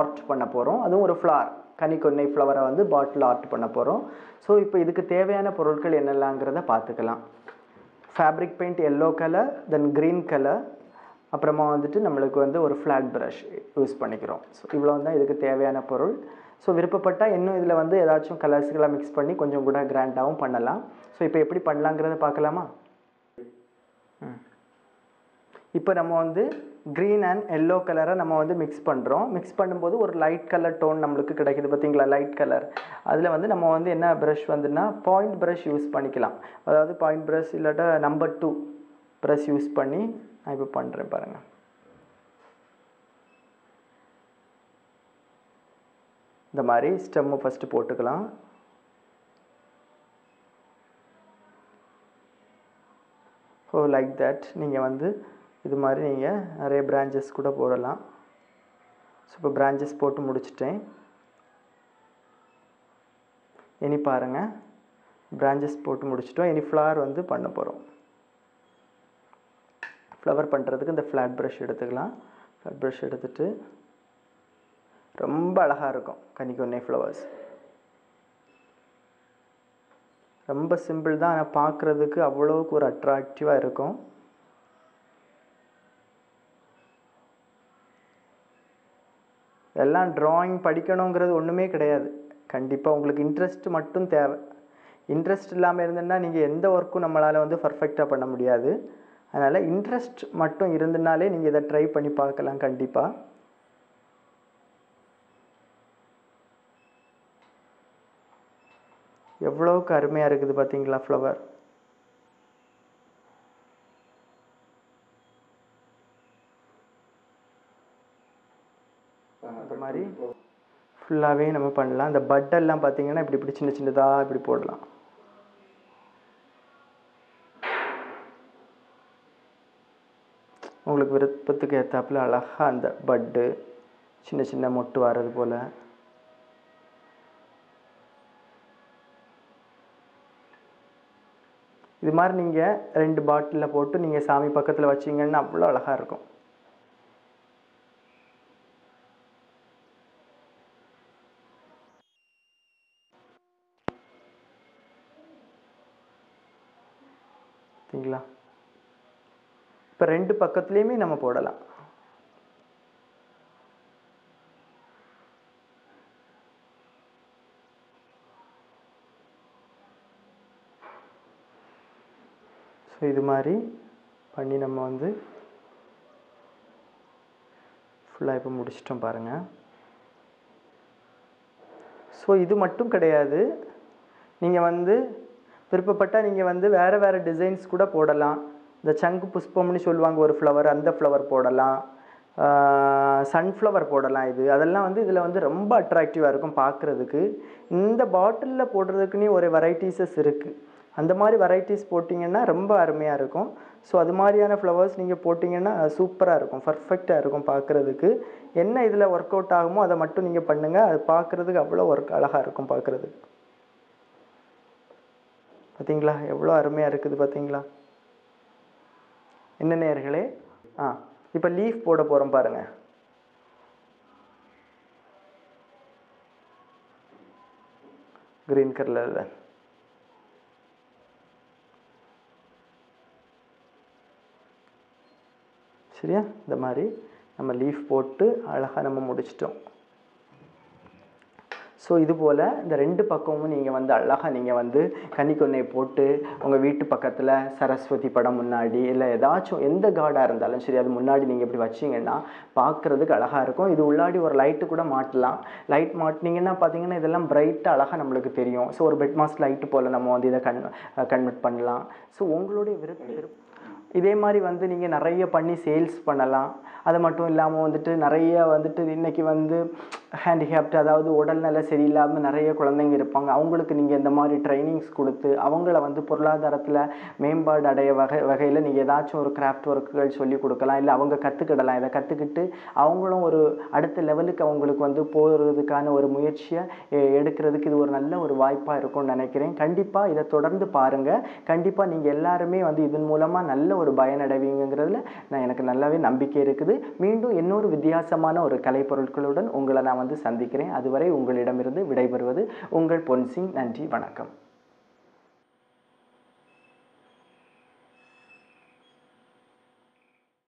art பண்ண போகிறோம் அதுவும் ஒரு ஃப்ளார் கனிக்கொன்னை ஃப்ளவரை வந்து பாட்டில் ஆர்ட் பண்ண போகிறோம் ஸோ இப்போ இதுக்கு தேவையான பொருட்கள் என்னெல்லாங்கிறத பார்த்துக்கலாம் fabric paint yellow colour then green colour அப்புறமா வந்துட்டு நம்மளுக்கு வந்து ஒரு ஃப்ளாட் ப்ரஷ் யூஸ் பண்ணிக்கிறோம் ஸோ இவ்வளோ தான் இதுக்கு தேவையான பொருள் ஸோ விருப்பப்பட்டால் இன்னும் இதில் வந்து ஏதாச்சும் கலர்ஸ்களை மிக்ஸ் பண்ணி கொஞ்சம் கூட கிராண்டாகவும் பண்ணலாம் ஸோ இப்போ எப்படி பண்ணலாங்கிறத பார்க்கலாமா ம் இப்போ நம்ம வந்து க்ரீன் அண்ட் எல்லோ கலரை நம்ம வந்து மிக்ஸ் பண்ணுறோம் மிக்ஸ் பண்ணும்போது ஒரு லைட் கலர் டோன் நம்மளுக்கு கிடைக்குது பார்த்தீங்களா லைட் கலர் அதில் வந்து நம்ம வந்து என்ன ப்ரஷ் வந்துன்னா பாயிண்ட் ப்ரஷ் யூஸ் பண்ணிக்கலாம் அதாவது பாயிண்ட் ப்ரஷ் இல்லாட்டா நம்பர் டூ ப்ரஷ் யூஸ் பண்ணி நான் இப்போ பண்ணுறேன் பாருங்கள் இந்த மாதிரி ஸ்டெம்மு ஃபஸ்ட்டு போட்டுக்கலாம் ஸோ லைக் தட் நீங்கள் வந்து இது மாதிரி நீங்கள் நிறைய பிரான்ச்சஸ் கூட போடலாம் ஸோ இப்போ பிரான்ச்சஸ் போட்டு முடிச்சிட்டேன் இனி பாருங்கள் பிரான்ச்சஸ் போட்டு முடிச்சிட்டோம் இனி ஃப்ளவர் வந்து பண்ண போகிறோம் ஃப்ளவர் பண்ணுறதுக்கு இந்த ஃப்ளாட் ப்ரஷ் எடுத்துக்கலாம் ஃப்ளாட் ப்ரஷ் எடுத்துட்டு ரொம்ப அழகாக இருக்கும் கனிக்கொன்னை ஃப்ளவர்ஸ் ரொம்ப சிம்பிள் தான் ஆனால் பார்க்குறதுக்கு அவ்வளோவுக்கு ஒரு அட்ராக்டிவாக இருக்கும் எல்லாம் ட்ராயிங் படிக்கணுங்கிறது ஒன்றுமே கிடையாது கண்டிப்பாக உங்களுக்கு இன்ட்ரெஸ்ட் மட்டும் தேவை இன்ட்ரெஸ்ட் இல்லாமல் இருந்ததுன்னா நீங்கள் எந்த ஒர்க்கும் நம்மளால் வந்து பர்ஃபெக்டாக பண்ண முடியாது அதனால் இன்ட்ரெஸ்ட் மட்டும் இருந்தனாலே நீங்கள் இதை ட்ரை பண்ணி பார்க்கலாம் கண்டிப்பாக எவ்வளோவுக்கு அருமையாக இருக்குது பார்த்தீங்களா ஃப்ளவர் அந்த மாதிரி ஃபுல்லாகவே நம்ம பண்ணலாம் இந்த பட்டெல்லாம் பார்த்தீங்கன்னா இப்படி இப்படி சின்ன சின்னதாக இப்படி போடலாம் உங்களுக்கு விருப்பத்துக்கு ஏற்றாப்புல அழகாக அந்த பட்டு சின்ன சின்ன மொட்டு வர்றது போல் இது மாதிரி நீங்கள் ரெண்டு பாட்டிலில் போட்டு நீங்கள் சாமி பக்கத்தில் வச்சீங்கன்னா அவ்வளோ அழகாக இருக்கும் சரிங்களா இப்போ ரெண்டு பக்கத்துலேயுமே நம்ம போடலாம் ஸோ இது மாதிரி பண்ணி நம்ம வந்து ஃபுல்லாக இப்போ முடிச்சிட்டோம் பாருங்கள் ஸோ இது மட்டும் கிடையாது நீங்கள் வந்து விருப்பப்பட்டால் நீங்கள் வந்து வேறு வேறு டிசைன்ஸ் கூட போடலாம் இந்த சங்கு புஷ்பம்னு சொல்லுவாங்க ஒரு ஃப்ளவர் அந்த ஃப்ளவர் போடலாம் சன்ஃப்ளவர் போடலாம் இது அதெல்லாம் வந்து இதில் வந்து ரொம்ப அட்ராக்டிவாக இருக்கும் பார்க்குறதுக்கு இந்த பாட்டிலில் போடுறதுக்குன்னே ஒரு வெரைட்டிஸஸ் இருக்குது அந்த மாதிரி வெரைட்டிஸ் போட்டிங்கன்னா ரொம்ப அருமையாக இருக்கும் ஸோ அது மாதிரியான ஃப்ளவர்ஸ் நீங்கள் போட்டிங்கன்னா சூப்பராக இருக்கும் பர்ஃபெக்டாக இருக்கும் பார்க்குறதுக்கு என்ன இதில் ஒர்க் அவுட் ஆகுமோ அதை மட்டும் நீங்கள் பண்ணுங்கள் அது பார்க்குறதுக்கு அவ்வளோ ஒர்க் அழகாக இருக்கும் பார்க்குறதுக்கு பார்த்தீங்களா எவ்வளோ அருமையாக இருக்குது பார்த்தீங்களா என்ன நேர்களே ஆ இப்போ லீஃப் போட போகிறோம் பாருங்கள் க்ரீன் கலரில் சரியா இந்த மாதிரி நம்ம லீஃப் போட்டு அழகாக நம்ம முடிச்சிட்டோம் ஸோ இது போல் இந்த ரெண்டு பக்கமும் நீங்கள் வந்து அழகாக நீங்கள் வந்து கன்னிக்கொன்னை போட்டு உங்கள் வீட்டு பக்கத்தில் சரஸ்வதி படம் முன்னாடி இல்லை ஏதாச்சும் எந்த கார்டாக இருந்தாலும் சரி அது முன்னாடி நீங்கள் இப்படி வச்சிங்கன்னா பார்க்குறதுக்கு அழகாக இருக்கும் இது உள்ளாடி ஒரு லைட்டு கூட மாட்டலாம் லைட் மாட்டினீங்கன்னா பார்த்தீங்கன்னா இதெல்லாம் பிரைட்டாக அழகாக நம்மளுக்கு தெரியும் ஸோ ஒரு பெட் மாஸ்க் லைட்டு போல் நம்ம வந்து இதை கன் கன்வெர்ட் பண்ணலாம் ஸோ உங்களுடைய விருப்ப விருப்பம் இதே மாதிரி வந்து நீங்கள் நிறைய பண்ணி சேல்ஸ் பண்ணலாம் அது மட்டும் இல்லாமல் வந்துட்டு நிறைய வந்துட்டு இன்றைக்கி வந்து ஹேண்டிகேப்ட் அதாவது உடல்நல சரியில்லாமல் நிறைய குழந்தைங்க இருப்பாங்க அவங்களுக்கு நீங்கள் இந்த மாதிரி ட்ரைனிங்ஸ் கொடுத்து அவங்கள வந்து பொருளாதாரத்தில் மேம்பாடு அடைய வகை வகையில் நீங்கள் ஏதாச்சும் ஒரு கிராஃப்ட் ஒர்க்குகள் சொல்லி கொடுக்கலாம் இல்லை அவங்க கற்றுக்கிடலாம் இதை கற்றுக்கிட்டு அவங்களும் ஒரு அடுத்த லெவலுக்கு அவங்களுக்கு வந்து போகிறதுக்கான ஒரு முயற்சியை எ- எடுக்கிறதுக்கு இது ஒரு நல்ல ஒரு வாய்ப்பாக இருக்கும்னு நினைக்கிறேன் கண்டிப்பாக இதை தொடர்ந்து பாருங்கள் கண்டிப்பாக நீங்கள் எல்லாருமே வந்து இதன் மூலமாக நல்ல ஒரு பயனடைவீங்கிறதுல நான் எனக்கு நல்லாவே நம்பிக்கை இருக்குது மீண்டும் இன்னொரு வித்தியாசமான ஒரு கலைப்பொருட்களுடன் உங்களை நான் வந்து சந்திக்கிறேன் அதுவரை உங்களிடமிருந்து விடைபெறுவது உங்கள் பொன்சிங் நன்றி வணக்கம்